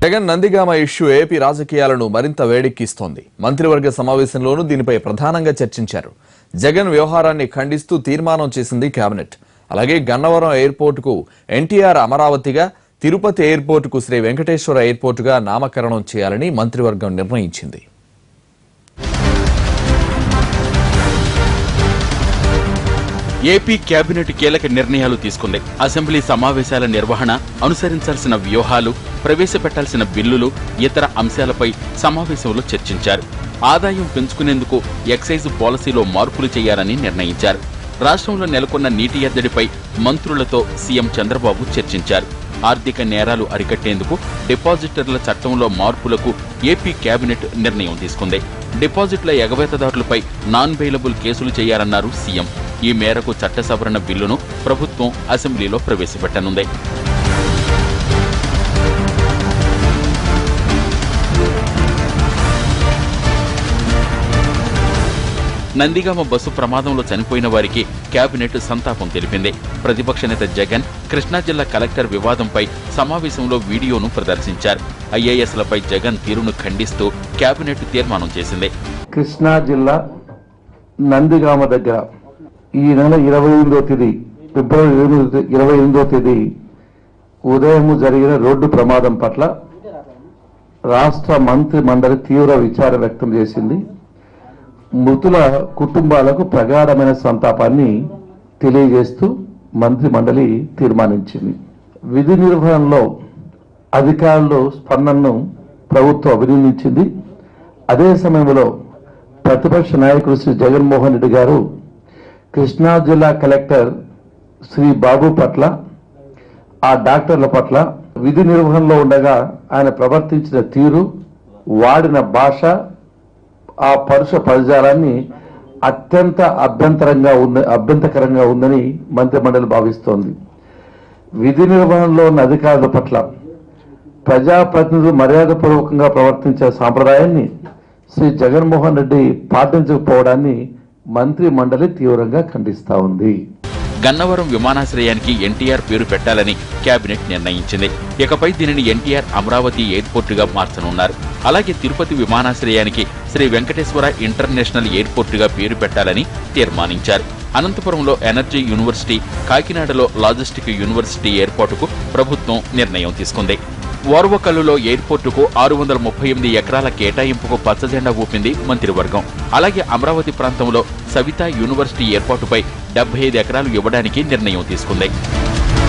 Jagan Nandigama issue AP రాజకీయాలను మరింత వేడెక్కిస్తోంది మంత్రివర్గ సమావేశంలోనూ దీనిపై ప్రధానంగా చర్చించారు జగన్ వ్యవహారాన్ని ఖండిస్తూ తీర్మానం చేసింది కేబినెట్ అలాగే గన్నవరం ఎయిర్పోర్టుకు ఎన్టీఆర్ అమరావతిగా తిరుపతి ఎయిర్పోర్టుకు శ్రీ వెంకటేశ్వర ఎయిర్పోర్టుగా నామకరణం చేయాలని మంత్రివర్గం నిర్ణయించింది ఏపీ కేబినెట్ కీలక నిర్ణయాలు తీసుకుంది అసెంబ్లీ సమావేశాల నిర్వహణ అనుసరించాల్సిన వ్యూహాలు ప్రవేశపెట్టాల్సిన బిల్లులు ఇతర అంశాలపై సమావేశంలో చర్చించారు ఆదాయం పెంచుకునేందుకు ఎక్సైజ్ పాలసీలో మార్పులు చేయాలని నిర్ణయించారు రాష్ట్రంలో నెలకొన్న నీటి ఎద్దడిపై మంత్రులతో సీఎం చంద్రబాబు చర్చించారు ఆర్థిక నేరాలు అరికట్టేందుకు డిపాజిటర్ల చట్టంలో మార్పులకు ఏపీ కేబినెట్ నిర్ణయం తీసుకుంది డిపాజిట్ల ఎగవేతదారులపై నాన్ బెయిలబుల్ కేసులు చేయాలన్నారు సీఎం ఈ మేరకు చట్ట సవరణ బిల్లును ప్రభుత్వం అసెంబ్లీలో ప్రవేశపెట్టనుంది నందిగామ బస్సు ప్రమాదంలో చనిపోయిన వారికి కేబినెట్ సంతాపం తెలిపింది ప్రతిపక్ష నేత జగన్ కృష్ణా జిల్లా కలెక్టర్ వివాదంపై సమావేశంలో వీడియోను ప్రదర్శించారు ఐఏఎస్లపై జగన్ తీరును ఖండిస్తూ కేబినెట్ తీర్మానం చేసింది కృష్ణా జిల్లా నందిగామ దగ్గర ఈ నెల ఇరవై ఎనిమిదో తేదీ ఫిబ్రవరి ఎనిమిది- ఇరవై ఎనిమిదో తేదీ ఉదయం జరిగిన రోడ్డు ప్రమాదం పట్ల రాష్ట్ర మంత్రి మండలి తీవ్ర విచారం వ్యక్తం చేసింది మృతుల కుటుంబాలకు ప్రగాఢమైన సంతాపాన్ని తెలియజేస్తూ మంత్రి మండలి తీర్మానించింది విధి నిర్వహణలో అధికారులు స్పందనను ప్రభుత్వం అభినందించింది అదే సమయంలో ప్రతిపక్ష నాయకుడు శ్రీ జగన్మోహన్ రెడ్డి గారు కృష్ణా జిల్లా కలెక్టర్ శ్రీ బాబు పట్ల ఆ డాక్టర్ల పట్ల విధి నిర్వహణలో ఉండగా ఆయన ప్రవర్తించిన తీరు వాడిన భాష ఆ పరుష పదజాలాన్ని అత్యంత అభ్యంతరంగా ఉంది అభ్యంతకరంగా ఉందని మంత్రిమండలి భావిస్తోంది విధి నిర్వహణలో ఉన్న అధికారుల పట్ల ప్రజాప్రతినిధులు మర్యాదపూర్వకంగా ప్రవర్తించే సాంప్రదాయాన్ని శ్రీ జగన్మోహన్ రెడ్డి పాటించకపోవడాన్ని మంత్రి మండలి తీవ్రంగా ఖండిస్తా ఉంది గన్నవరం విమానాశ్రయానికి ఎన్టీఆర్ పేరు పెట్టాలని కేబినెట్ నిర్ణయించింది ఇకపై దీనిని ఎన్టీఆర్ అమరావతి ఎయిర్పోర్టుగా మార్చనున్నారు అలాగే తిరుపతి విమానాశ్రయానికి శ్రీ వెంకటేశ్వర ఇంటర్నేషనల్ ఎయిర్పోర్టుగా పేరు పెట్టాలని తీర్మానించారు అనంతపురంలో ఎనర్జీ యూనివర్సిటీ కాకినాడలో లాజిస్టిక్ యూనివర్సిటీ ఏర్పాటుకు ప్రభుత్వం నిర్ణయం తీసుకుంది ఓర్వకల్లులో ఎయిర్పోర్టుకు ఆరు వందల ముప్పై ఎనిమిది ఎకరాల కేటాయింపుకు పచ్చజెండా ఊపింది మంత్రివర్గం అలాగే అమరావతి ప్రాంతంలో సవితా యూనివర్సిటీ ఏర్పాటుపై డెబ్బై ఐదు ఎకరాలు ఇవ్వడానికి నిర్ణయం తీసుకుంది